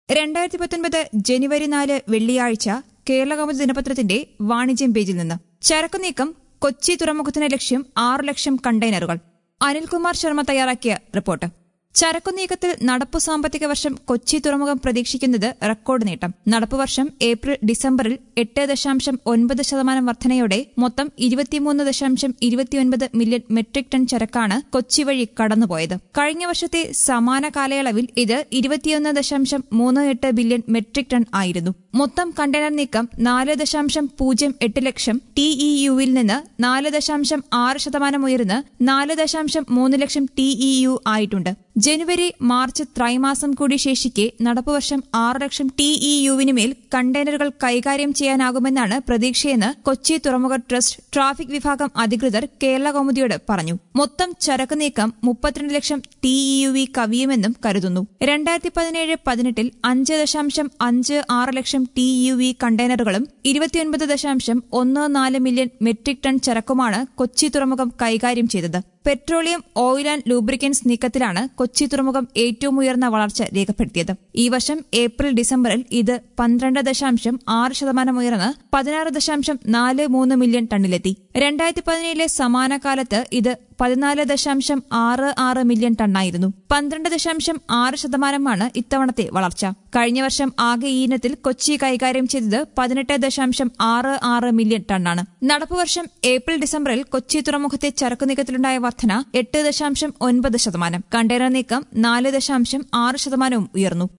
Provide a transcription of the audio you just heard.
രണ്ടായിരത്തി പത്തൊൻപത് ജനുവരി നാല് വെള്ളിയാഴ്ച കേരളകൗമുദി ദിനപത്രത്തിന്റെ വാണിജ്യം പേജിൽ നിന്ന് ചരക്കു നീക്കം കൊച്ചി തുറമുഖത്തിന് ലക്ഷ്യം ആറു ലക്ഷം കണ്ടെയ്നറുകൾ അനിൽകുമാർ ശർമ്മ തയ്യാറാക്കിയ റിപ്പോർട്ട് ചരക്കു നീക്കത്തിൽ നടപ്പു സാമ്പത്തിക വർഷം കൊച്ചി തുറമുഖം പ്രതീക്ഷിക്കുന്നത് റെക്കോർഡ് നേട്ടം നടപ്പു വർഷം ഏപ്രിൽ ഡിസംബറിൽ എട്ട് ദശാംശം ഒൻപത് ശതമാനം വർധനയോടെ മൊത്തം ഇരുപത്തിമൂന്ന് ദശാംശം ഇരുപത്തിയൊൻപത് മില്യൺ മെട്രിക് ടൺ ചരക്കാണ് കൊച്ചി വഴി കടന്നുപോയത് കഴിഞ്ഞ വർഷത്തെ സമാന കാലയളവിൽ ഇത് ഇരുപത്തിയൊന്ന് ദശാംശം മൂന്ന് എട്ട് ബില്യൺ മെട്രിക് ടൺ ആയിരുന്നു മൊത്തം കണ്ടെയ്നർ നീക്കം നാല് ദശാംശം പൂജ്യം എട്ട് ലക്ഷം ടി ഇ യുവിൽ നിന്ന് നാല് ദശാംശം ആറ് ശതമാനം ഉയർന്ന് നാല് ദശാംശം മൂന്ന് ലക്ഷം ടി ഇ യു ആയിട്ടുണ്ട് ജനുവരി മാർച്ച് ത്രൈമാസം കൂടി ശേഷിക്കെ നടപ്പുവർഷം ആറ് ലക്ഷം ടി ഇ യുവിന് മേൽ കണ്ടെയ്നറുകൾ കൈകാര്യം ചെയ്യാനാകുമെന്നാണ് പ്രതീക്ഷയെന്ന് കൊച്ചി തുറമുഖ ട്രസ്റ്റ് ട്രാഫിക് വിഭാഗം അധികൃതർ കേരള കൗമുദിയോട് പറഞ്ഞു മൊത്തം ചരക്ക് നീക്കം മുപ്പത്തിരണ്ട് lakh T E U V കവിയുമെന്നും കരുതുന്നു രണ്ടായിരത്തി പതിനേഴ് പതിനെട്ടിൽ അഞ്ച് ദശാംശം അഞ്ച് ആറ് ലക്ഷം ടി യു വി കണ്ടെയ്നറുകളും ഇരുപത്തിയൊൻപത് ദശാംശം ഒന്ന് നാല് മില്യൺ മെട്രിക് ടൺ ചരക്കുമാണ് കൊച്ചി തുറമുഖം കൈകാര്യം ചെയ്തത് പെട്രോളിയം ഓയിൽ ആൻഡ് ലൂബ്രിക്കൻസ് നീക്കത്തിലാണ് കൊച്ചി തുറമുഖം ഏറ്റവും ഉയർന്ന വളർച്ച രേഖപ്പെടുത്തിയത് ഈ വർഷം ഏപ്രിൽ ഡിസംബറിൽ ഇത് പന്ത്രണ്ട് ദശാംശം ആറ് ശതമാനം ഉയർന്ന് പതിനാറ് ദശാംശം നാല് മൂന്ന് മില്യൺ ടണ്ണിലെത്തി രണ്ടായിരത്തി പതിനേഴിലെ സമാന കാലത്ത് ഇത് പതിനാല് ദശാംശം ആറ് ആറ് മില്യൺ ടണ്ണായിരുന്നു പന്ത്രണ്ട് ദശാംശം ആറ് ശതമാനമാണ് ഇത്തവണത്തെ വളർച്ച കഴിഞ്ഞ വർഷം ആകെ ഈ ഇനത്തിൽ കൊച്ചി കൈകാര്യം ചെയ്തത് പതിനെട്ട് ദശാംശം ആറ് ആറ് മില്യൺ ടണ്ണാണ് നടപ്പുവർഷം ഏപ്രിൽ ഡിസംബറിൽ കൊച്ചി തുറമുഖത്തെ ചരക്കു നീക്കത്തിലുണ്ടായ വർധന എട്ട് ദശാംശം ഒൻപത് ശതമാനം കണ്ടെയ്നർ നീക്കം നാല് ദശാംശം ആറ് ശതമാനവും ഉയർന്നു